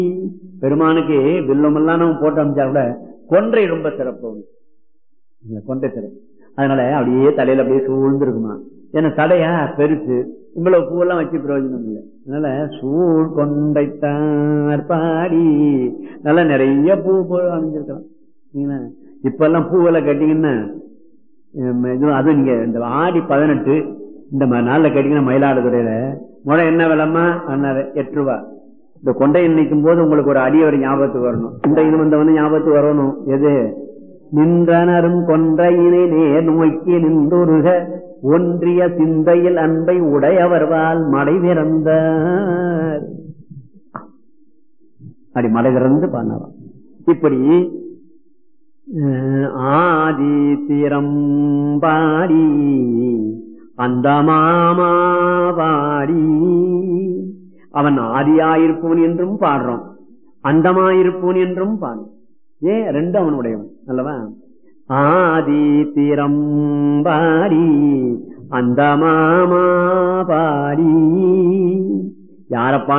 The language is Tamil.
பெருமானுக்கு வில்லமெல்லாம் நம்ம போட்டு அமைச்சா கூட கொன்றை ரொம்ப சிறப்பு அவனுக்கு. இந்த கொன்றை சிறப்பு அதனால அப்படியே தலையில அப்படியே சூழ்ந்து இருக்குமா ஏன்னா தலையா பெருசு இவ்வளவு பூவெல்லாம் வச்சு பிரயோஜனம் இல்லை அதனால சூழ் கொண்டைத்தார் பாடி நல்லா நிறைய பூ பூ அணிஞ்சிருக்கலாம் சரிங்களா? இப்ப எல்லாம் பூவெல்லாம் கட்டிங்கன்னா ஹம், இது- அதுவும் நீங்க இந்த ஆடி பதினெட்டு இந்த ம- நாள்ல கேட்டீங்கன்னா மயிலாடுதுறையில முறை என்ன விலமா அண்ணாரு எட்டு ரூபா இந்த கொண்டை நிற்கும் போது உங்களுக்கு ஒரு அடியவர் ஞாபகத்துக்கு வரணும் இந்த இனம் வந்தவன ஞாபகத்துக்கு வரணும் எது நின்றனரும் கொன்றையினை நேர் நோக்கி நின்றுருக ஒன்றிய சிந்தையில் அன்பை உடையவர்வால் மடை திறந்தார் அப்படி மடை திறந்து பண்ணலாம் இப்படி அஹ், ஆதி திறம் பாடி அந்த மாமா பாடி அவன் ஆதியாயிருப்பவன் என்றும் பாடுறோம் அந்தமாயிருப்பவன் என்றும் பாடுறோம் ஏன் ரெண்டு அவனுடையவன் அல்லவா ஆதி திறம் பாடி அந்த மாமா பாடி யாரப்பா